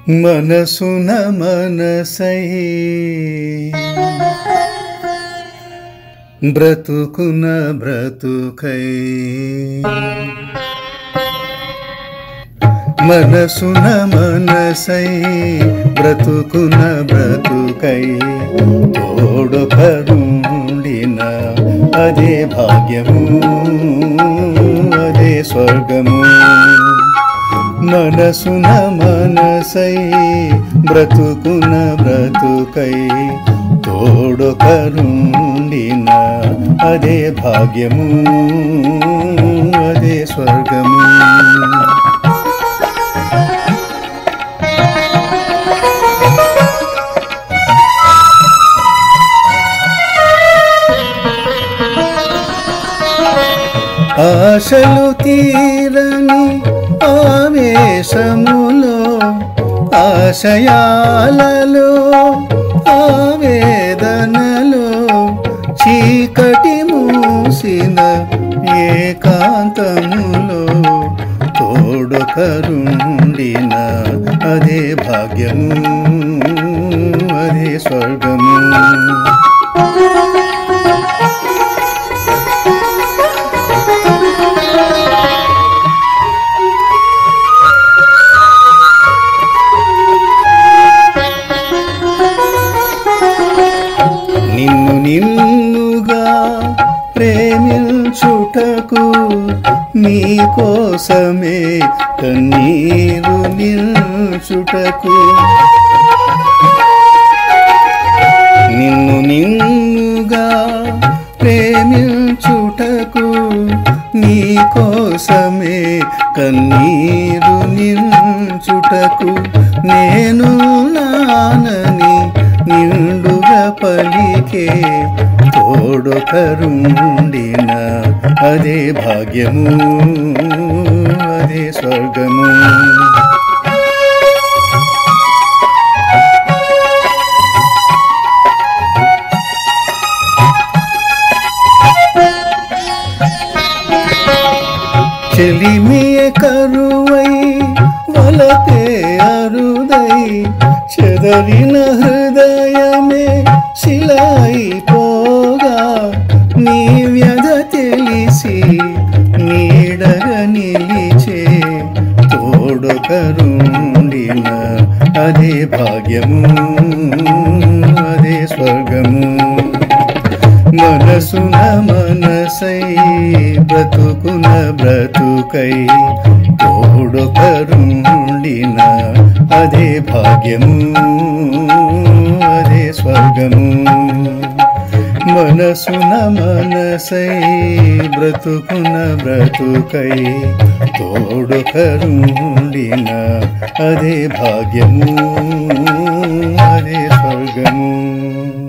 మనసున మనసై బ్రతుకున బ్రతుకై మనసున మనసై బ్రతుకున బ్రతుకై తోడొకరుండిన అదే భాగ్యము అదే స్వర్గము మనసున మనసై బ్రతుకున బ్రతుకై తోడొకరుండిన అదే భాగ్యము అదే స్వర్గము ఆశలు తీరని ఆవేశములో ఆశయాలలో ఆవేదనలో చీకటి మూసిన ఏకాంతములో తోడొకరుండిన అదే భాగ్యము అదే స్వర్గము నిన్ను నిన్నుగా ప్రేమించుటకు నీ కోసమే కన్నీరు నిల్చుటకు నిన్ను నిన్నుగా ప్రేమించుటకు నీ కోసమే కన్నీరు నిల్చుటకు నేను నానని నిండుగా పలికే తోడొకరుండిన అదే భాగ్యము అదే స్వర్గము చెలిమియ కరువై వలపే అరుదై చెదరిన హృదయమే శిలాయిపోగా నీ వ్యధ తెలిసి నీడగ నిలిచే తోడొకరుండిన అదే భాగ్యము అదే స్వర్గము మనసున మనసై బ్రతుకున బ్రతుకై తోడొకరుండిన అదే భాగ్యము అదే స్వర్గము మనసున మనసై బ్రతుకున బ్రతుకై తోడొకరుండిన అదే భాగ్యము అదే స్వర్గము